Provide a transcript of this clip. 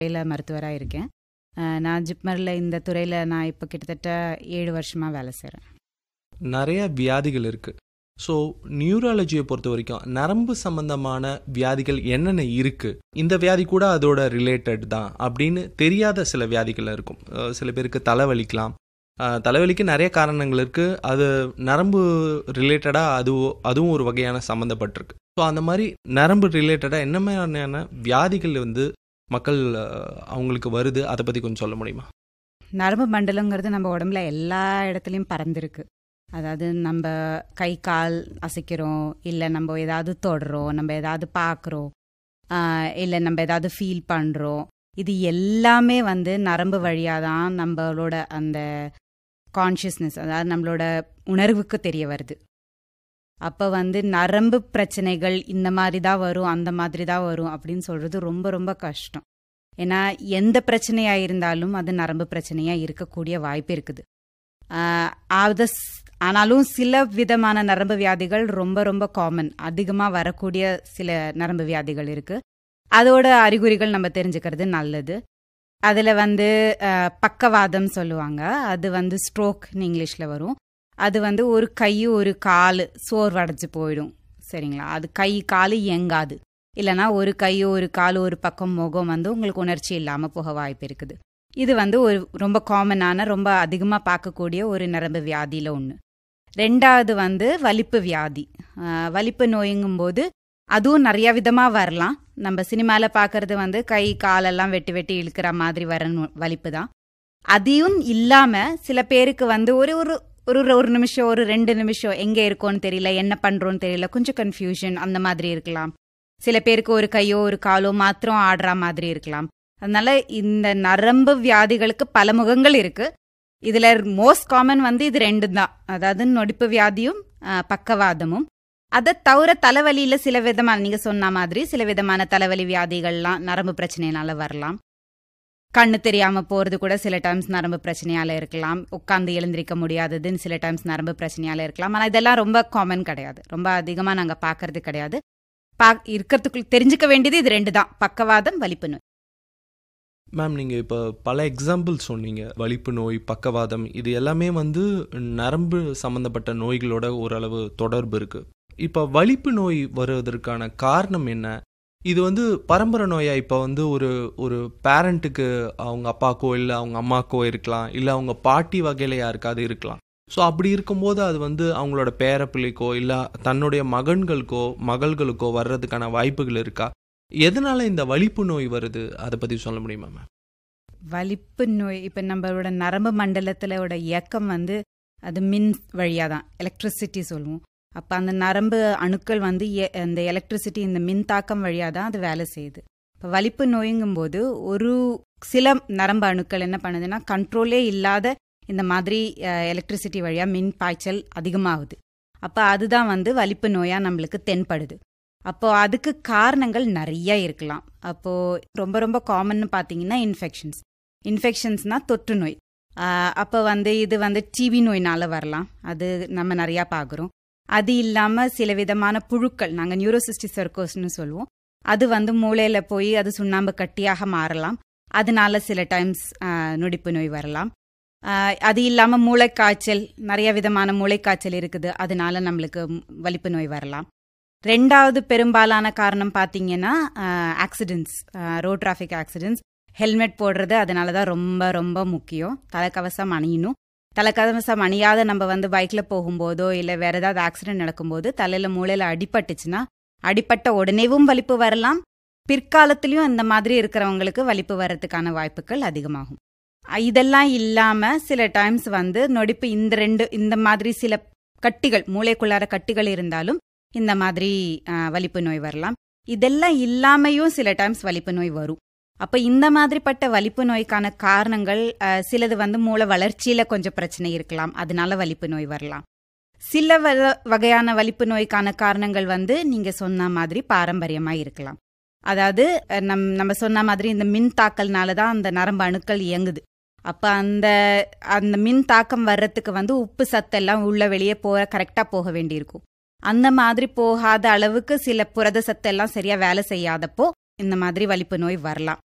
துறையில் மருத்துவராக இருக்கேன் அஹ், நான் ஜிப்மரில் இந்த துறையில் நான் இப்போ கிட்டத்தட்ட ஏழு வருஷமாக வேலை செய்கிறேன் நிறைய வியாதிகள் இருக்கு ஸோ நியூராலஜியை பொறுத்த வரைக்கும் நரம்பு சம்பந்தமான வியாதிகள் என்னென்ன இருக்கு இந்த வியாதி கூட அதோட ரிலேட்டட் தான் அப்படின்னு தெரியாத சில வியாதிகள் இருக்கும் அஹ் சில பேருக்கு தலைவலிக்கலாம் அஹ் தலைவலிக்கு நிறைய காரணங்கள் இருக்கு அது நரம்பு ரிலேட்டடாக அது அதுவும் ஒரு வகையான சம்மந்தப்பட்டிருக்கு ஸோ அந்த மாதிரி நரம்பு ரிலேட்டடாக என்ன மாதிரியான வியாதிகள் வந்து மக்கள் அஹ், அவங்களுக்கு வருது அதை பற்றி கொஞ்சம் சொல்ல முடியுமா நரம்பு மண்டலங்கிறது நம்ம உடம்புல எல்லா இடத்துலையும் பறந்துருக்கு அதாவது நம்ம கை கால் அசைக்கிறோம் இல்லை நம்ம ஏதாவது தொடுறோம் நம்ம ஏதாவது பார்க்குறோம் இல்லை நம்ம ஏதாவது ஃபீல் பண்ணுறோம் இது எல்லாமே வந்து நரம்பு வழியாக தான் நம்மளோட அந்த கான்ஷியஸ்னஸ் அதாவது நம்மளோட உணர்வுக்கு தெரிய வருது அப்போ வந்து நரம்பு பிரச்சனைகள் இந்த மாதிரி தான் வரும் அந்த மாதிரி தான் வரும் அப்படின்னு சொல்கிறது ரொம்ப ரொம்ப கஷ்டம் ஏன்னா எந்த பிரச்சனையாக இருந்தாலும் அது நரம்பு பிரச்சனையாக இருக்கக்கூடிய வாய்ப்பு இருக்குது ஆஹ் அது ஸ்- ஆனாலும் சில விதமான நரம்பு வியாதிகள் ரொம்ப ரொம்ப காமன் அதிகமாக வரக்கூடிய சில நரம்பு வியாதிகள் இருக்கு அதோட அறிகுறிகள் நம்ம தெரிஞ்சுக்கிறது நல்லது அதில் வந்து ஆஹ், பக்கவாதம் சொல்லுவாங்க அது வந்து ஸ்ட்ரோக்னு இங்கிலீஷில் வரும் அது வந்து ஒரு கை ஒரு கால் சோர்வடைஞ்சு போயிடும் சரிங்களா அது கை கால் இயங்காது இல்லைனா ஒரு கை ஒரு கால் ஒரு பக்கம் முகம் வந்து உங்களுக்கு உணர்ச்சி இல்லாமல் போக வாய்ப்பு இருக்குது இது வந்து ஒரு ரொம்ப காமனான ரொம்ப அதிகமாக பார்க்கக்கூடிய ஒரு நரம்பு வியாதியில் ஒன்று ரெண்டாவது வந்து வலிப்பு வியாதி ஆஹ் வலிப்பு நோய்ங்கும்போது அதுவும் நிறைய விதமாக வரலாம் நம்ம சினிமாவில் பார்க்கறது வந்து கை காலெல்லாம் வெட்டி வெட்டி இழுக்கிற மாதிரி வர நோ- வலிப்பு தான் அதையும் இல்லாமல் சில பேருக்கு வந்து ஒரு ஒரு ஒரு ஒரு நிமிஷம் ஒரு ரெண்டு நிமிஷம் எங்கே இருக்கோன்னு தெரியல என்ன பண்ணுறோன்னு தெரியல கொஞ்சம் கன்ஃபியூஷன் அந்த மாதிரி இருக்கலாம் சில பேருக்கு ஒரு கையோ ஒரு காலோ மாத்திரம் ஆடுற மாதிரி இருக்கலாம் அதனால இந்த நரம்பு வியாதிகளுக்கு பல முகங்கள் இருக்கு இதுல மோஸ்ட் காமன் வந்து இது ரெண்டு தான் அதாவது நொடிப்பு வியாதியும் ஆஹ், பக்கவாதமும் அதை தவிர தலைவலியில சில விதமான நீங்க சொன்ன மாதிரி சில விதமான தலைவலி வியாதிகள்லாம் நரம்பு பிரச்சனையினால வரலாம் கண்ணு தெரியாம போறது கூட சில டைம்ஸ் நரம்பு பிரச்சனையால இருக்கலாம் உட்கார்ந்து எழுந்திருக்க முடியாததுன்னு சில டைம்ஸ் நரம்பு பிரச்சனையால இருக்கலாம் ஆனா இதெல்லாம் ரொம்ப காமன் கிடையாது ரொம்ப அதிகமா நாங்க பார்க்கறது கிடையாது பா இருக்கிறதுக்குள் தெரிஞ்சுக்க வேண்டியது இது ரெண்டு தான் பக்கவாதம் வலிப்பு நோய் மேம் நீங்கள் இப்போ பல எக்ஸாம்பிள் சொன்னீங்க வலிப்பு நோய் பக்கவாதம் இது எல்லாமே வந்து நரம்பு சம்மந்தப்பட்ட நோய்களோட ஓரளவு தொடர்பு இருக்குது இப்போ வலிப்பு நோய் வருவதற்கான காரணம் என்ன இது வந்து பரம்பரை நோயா இப்போ வந்து ஒரு ஒரு பேரண்ட்டுக்கு அவங்க அப்பாக்கோ இல்லை அவங்க அம்மாக்கோ இருக்கலாம் இல்லை அவங்க பாட்டி வகையில் யாருக்காவது இருக்கலாம் ஸோ அப்படி இருக்கும்போது அது வந்து அவங்களோட பேரப்பிள்ளைக்கோ இல்லை தன்னுடைய மகன்களுக்கோ மகள்களுக்கோ வர்றதுக்கான வாய்ப்புகள் இருக்கா எதனால இந்த வலிப்பு நோய் வருது அதை பற்றி சொல்ல முடியுமா மேம் வலிப்பு நோய் இப்போ நம்மளோட நரம்பு மண்டலத்திலோட இயக்கம் வந்து அது மின் வழியாக தான் எலக்ட்ரிசிட்டி சொல்லுவோம் அப்போ அந்த நரம்பு அணுக்கள் வந்து எ- அந்த எலக்ட்ரிசிட்டி இந்த மின் தாக்கம் வழியாக தான் அது வேலை செய்யுது இப்போ வலிப்பு நோய்ங்கும்போது ஒரு சில நரம்பு அணுக்கள் என்ன பண்ணுதுன்னா கண்ட்ரோலே இல்லாத இந்த மாதிரி எலக்ட்ரிசிட்டி வழியாக மின் பாய்ச்சல் அதிகமாகுது அப்போ அதுதான் வந்து வலிப்பு நோயாக நம்மளுக்கு தென்படுது அப்போ அதுக்கு காரணங்கள் நிறைய இருக்கலாம் அப்போ ரொம்ப ரொம்ப காமன்னு பார்த்தீங்கன்னா இன்ஃபெக்ஷன்ஸ் இன்ஃபெக்ஷன்ஸ்னா தொற்று நோய் ஆஹ் அப்போ வந்து இது வந்து டிவி நோயினால வரலாம் அது நம்ம நிறையா பார்க்குறோம் அது இல்லாமல் சில விதமான புழுக்கள் நாங்கள் நியூரோசிஸ்டி சர்க்கோஸ்னு சொல்லுவோம் அது வந்து மூளையில் போய் அது சுண்ணாம்பு கட்டியாக மாறலாம் அதனால சில டைம்ஸ் நொடிப்பு நோய் வரலாம் ஆஹ் அது இல்லாமல் மூளைக்காய்ச்சல் நிறைய விதமான மூளைக்காய்ச்சல் இருக்குது அதனால நம்மளுக்கு வலிப்பு நோய் வரலாம் ரெண்டாவது பெரும்பாலான காரணம் பார்த்தீங்கன்னா accidents road traffic accidents helmet போடுறது அதனால தான் ரொம்ப ரொம்ப முக்கியம் தலைக்கவசம் அணியணும் தலைக்கவசம் அணியாத நம்ம வந்து பைக்கில் போகும்போதோ இல்லை வேற ஏதாவது ஆக்சிடென்ட் நடக்கும்போது தலையில் மூளையில் அடிபட்டுச்சுன்னா அடிபட்ட உடனேவும் வலிப்பு வரலாம் பிற்காலத்திலையும் இந்த மாதிரி இருக்கிறவங்களுக்கு வலிப்பு வர்றதுக்கான வாய்ப்புகள் அதிகமாகும் அஹ் இதெல்லாம் இல்லாமல் சில டைம்ஸ் வந்து நொடிப்பு இந்த ரெண்டு இந்த மாதிரி சில கட்டிகள் மூளைக்குள்ளார கட்டிகள் இருந்தாலும் இந்த மாதிரி அஹ், வலிப்பு நோய் வரலாம் இதெல்லாம் இல்லாமையும் சில டைம்ஸ் வலிப்பு நோய் வரும் அப்ப இந்த மாதிரிப்பட்ட வலிப்பு நோய்க்கான காரணங்கள் அஹ், சிலது வந்து மூளை வளர்ச்சியில கொஞ்சம் பிரச்சனை இருக்கலாம் அதனால வலிப்பு நோய் வரலாம் சில வ- வகையான வலிப்பு நோய்க்கான காரணங்கள் வந்து நீங்க சொன்ன மாதிரி பாரம்பரியமா இருக்கலாம் அதாவது அஹ், நம் நம்ம சொன்ன மாதிரி இந்த மின் தாக்கல்னால தான் அந்த நரம்பு அணுக்கள் இயங்குது அப்ப அந்த அந்த மின் தாக்கம் வர்றதுக்கு வந்து உப்பு சத்தெல்லாம் உள்ள வெளியே போக கரெக்டா போக வேண்டியிருக்கும் அந்த மாதிரி போகாத அளவுக்கு சில புரத சத்தெல்லாம் சரியா வேலை செய்யாதப்போ இந்த மாதிரி வலிப்பு நோய் வரலாம்